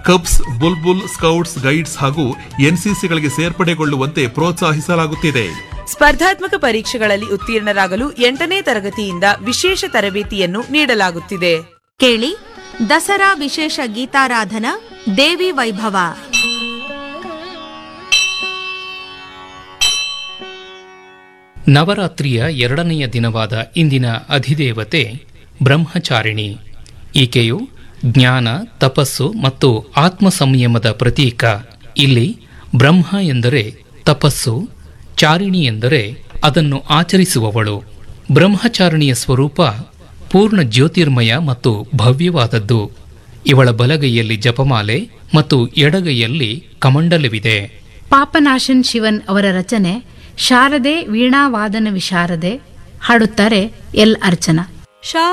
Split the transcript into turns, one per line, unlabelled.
cubs Bulbul scouts guides ಹಾಗೂ ಎನ್ಸಿಸಿಗಳಿಗೆ ಸೇರ್ಪಡೆಗೊಳ್ಳುವಂತೆ ಪ್ರೋತ್ಸಾಹಿಸಲಾಗುತ್ತಿದೆ
ಸ್ಪರ್ಧಾತ್ಮಕ ಪರೀಕ್ಷೆಗಳಲ್ಲಿ ಉತ್ತೀರ್ಣರಾಗಲು ಎಂಟನೇ ತರಗತಿಯಿಂದ ವಿಶೇಷ ತರಬೇತಿಯನ್ನು ನೀಡಲಾಗುತ್ತಿದೆ
ಕೇಳಿ ದಸರಾ ವಿಶೇಷ ಗೀತಾರಾಧನಾ ದೇವಿ ವೈಭವ
ನವರಾತ್ರಿಯ ಎರಡನೆಯ ದಿನವಾದ ಇಂದಿನ ಅಧಿದೇವತೆ ಬ್ರಹ್ಮಚಾರಿಣಿ ಈಕೆಯು ಜ್ಞಾನ ತಪಸ್ಸು ಮತ್ತು ಆತ್ಮ ಸಂಯಮದ ಪ್ರತೀಕ ಇಲ್ಲಿ ಬ್ರಹ್ಮ ಎಂದರೆ ತಪಸ್ಸು ಚಾರಿಣಿ ಎಂದರೆ ಅದನ್ನು ಆಚರಿಸುವವಳು ಬ್ರಹ್ಮಚಾರಿಣಿಯ ಸ್ವರೂಪ ಪೂರ್ಣ ಜ್ಯೋತಿರ್ಮಯ ಮತ್ತು ಭವ್ಯವಾದದ್ದು ಇವಳ ಬಲಗೈಯಲ್ಲಿ ಜಪಮಾಲೆ ಮತ್ತು ಎಡಗೈಯಲ್ಲಿ ಕಮಂಡಲವಿದೆ
ಪಾಪನಾಶನ್ ಶಿವನ್ ಅವರ ರಚನೆ ಶಾರದೆ ವೀಣಾವಾದನ ವಿಶಾರದೆ ಹಾಡುತ್ತಾರೆ ಎಲ್ ಅರ್ಚನಾ
ಶಾ